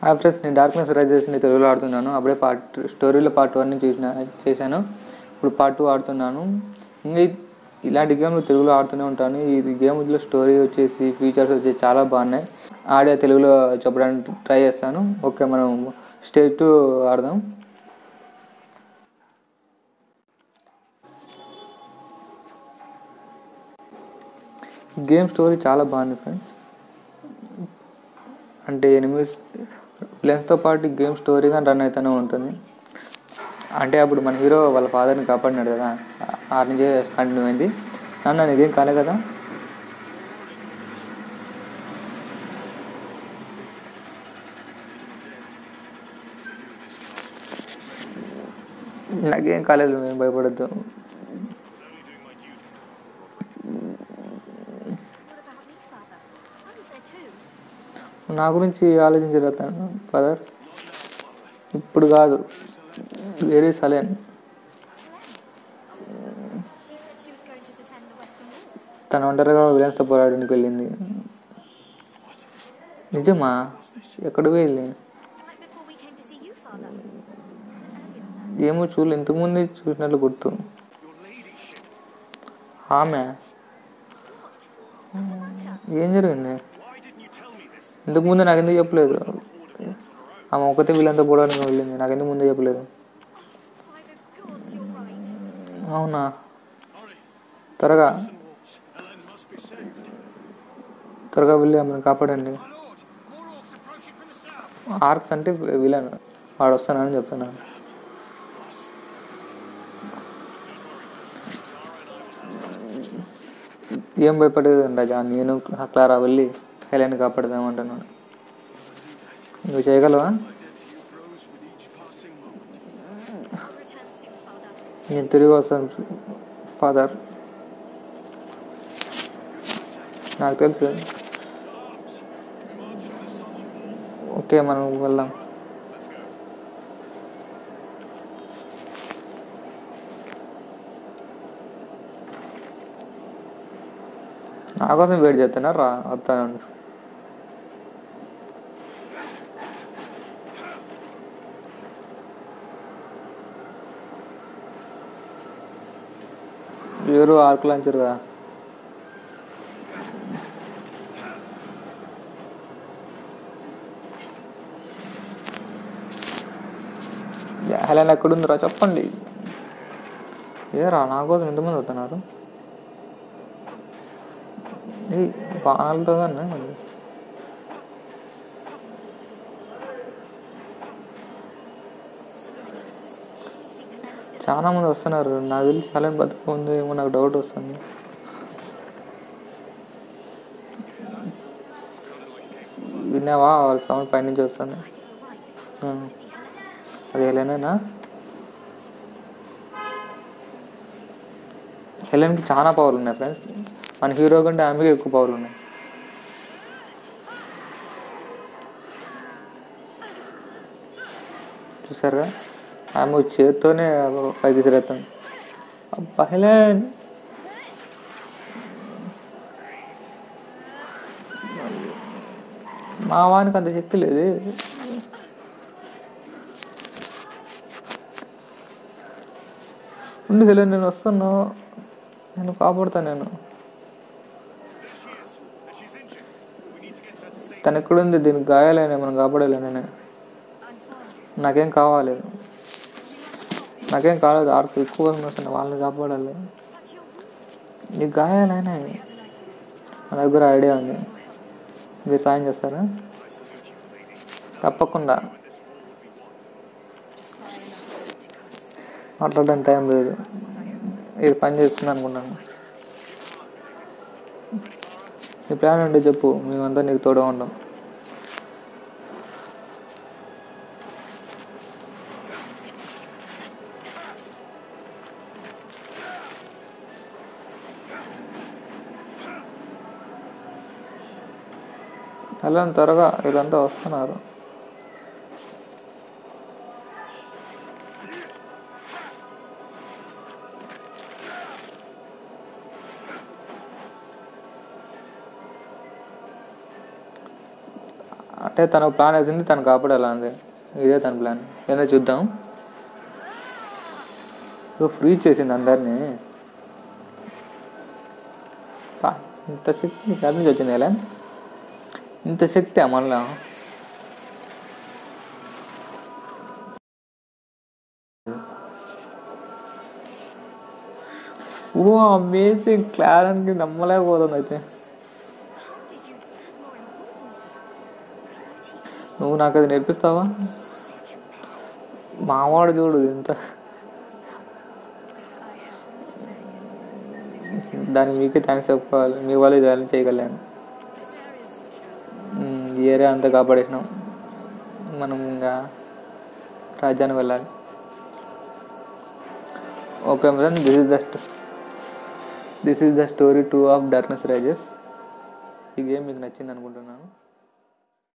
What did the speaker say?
Hi friends నేను darkness రైజర్స్ని తెలుగులో ఆడుతున్నాను అప్పుడే పార్ట్ స్టోరీలో పార్ట్ వన్ చూసిన చేశాను ఇప్పుడు పార్ట్ టూ ఆడుతున్నాను ఇంకా ఇ- ఇలాంటి గేమ్లు తెలుగులో ఆడుతూనే ఉంటాను ఈ గేమ్లో స్టోరీ వచ్చేసి ఫీచర్స్ వచ్చేసి చాలా బాగున్నాయి ఆడే తెలుగులో చెప్పడానికి ట్రై చేస్తాను ఓకే మనం స్టేజ్ టూ ఆడదాం గేమ్ స్టోరీ చాలా బాగుంది ఫ్రెండ్స్ అంటే ఎనిమిస్ విలన్స్తో పాటు గేమ్ స్టోరీ కానీ రన్ అవుతూనే ఉంటుంది అంటే అప్పుడు మన హీరో వాళ్ళ ఫాదర్ని కాపాడినాడు కదా ఆ నుంచే కంటిన్యూ అయింది నాన్న నీకేం కాలే కదా నాకేం కాలేదు మేము భయపడద్దు What about me, Father? I was there too. నా గురించి ఆలోచించగలుగుతాను ఫాదర్ ఇప్పుడు కాదు వేరే సలేన్ She said she was going to defend the Western Walls. తన ఒంటరిగా విలన్స్తో పోరాడడానికి వెళ్ళింది నిజమా ఎక్కడ వెళ్ళి Like before we came to see you, Father. Was it earlier than that? ఏమో చూడలే ఇంతకుముందు చూసినట్లు గుర్తు ఆమె What's the matter? ఏం జరిగింది ఇంతకుముందు నాకు ఎందుకు చెప్పలేదు ఆమె ఒకతే వీళ్ళంతా పోవడానికి వెళ్ళింది నాకు ఎందుకు ముందే చెప్పలేదు By the gods, you're right. అవునా త్వరగా త్వరగా వెళ్ళి ఆమెను కాపాడండి ఆర్క్స్ అంటే విలన్ వాడు వస్తానని చెప్తున్నాను ఏం భయపడేది రాజా నేను క్లారా వెళ్ళి హెలెన్ కాపాడదామంటున్నాను నువ్వు చేయగలవా I'll return soon, Father. నేను తిరిగి వస్తాను ఫాదర్ నాకు తెలుసు ఓకే మనం వెళ్దాం నా కోసం వెయిట్ చేస్తున్నా రా వస్తాను ఎవరు ఆర్క్ లాంచర్ కదా హెలెన్ ఎక్కడుందిరా చెప్పండి ఏరా నా కోసం ఎంతమంది వస్తున్నారు ఏ బాణాలతో కానీ So many walls. Do you think Helen's still చాలా మంది వస్తున్నారు నాకు తెలిసి హెలెన్ బతుకు ఉంది ఏమో నాకు డౌట్ వస్తుంది విన్నావా వాళ్ళ సౌండ్ పైనుంచి వస్తుంది you're right? ఆ. అది హెలెనేనా హెలెన్కి చాలా పవర్లు ఉన్నాయి ఫ్రెండ్స్ మన హీరో కంటే ఆమెకి ఎక్కువ పవర్లు ఉన్నాయి చూసారా ఆమె చేత్తోనే పైకి తిరుగుతుంది అబ్బా హెలెన్ మా వానికి అంత శక్తి లేదు ఉండు హెలెన్ నేను వస్తున్నా నేను కాపాడుతాను నేను తను ఎక్కడుంది దీనికి గాయాలైనా మనం కాపాడలే నేను I'm fine. నాకేం కావాలి నాకేం కాలేదు ఆర్కు ఎక్కువ వస్తున్నాయి వాళ్ళని కాపాడాలి But you're wounded. నీకు గాయాలైనా నా దగ్గర ఐడియా ఉంది మీరు సాయం చేస్తారా తప్పకుండా మాట్లాడడానికి టైం లేదు ఇది పని చేస్తుంది అనుకున్నాను నీ ప్లాన్ ఉంటే చెప్పు మేమంతా నీకు తోడుగా ఉంటాం అలా త్వరగా వీళ్ళంతా వస్తున్నారు అంటే తన ప్లాన్ వేసింది తను కాపాడాలి అంతే ఇదే తన ప్లాన్ ఏదో చూద్దాం ఫ్రీ చేసింది అందరినీ పా, ఇంత శక్తి నీకు ఎక్కడి నుంచి వచ్చింది ఎలా ఇంత శక్తి మళ్ళా ఓ అమేజింగ్ క్లారానికి నమ్మలేకపోతుంది అయితే Did you expand more important? నువ్వు నాకు అది నేర్పిస్తావా మావాడు చూడు ఎంత దానికి మీకే థ్యాంక్స్ చెప్పుకోవాలి మీ వాళ్ళు ఇది చేయగలను This area is secure. ఉమ్, ఈ ఏరియా అంతా కాపాడేసినాం మనం ఇంకా రాజ్యానికి వెళ్ళాలి okay madam this is the this is the story two of darkness rises ఈ గేమ్ మీకు నచ్చింది అనుకుంటున్నాను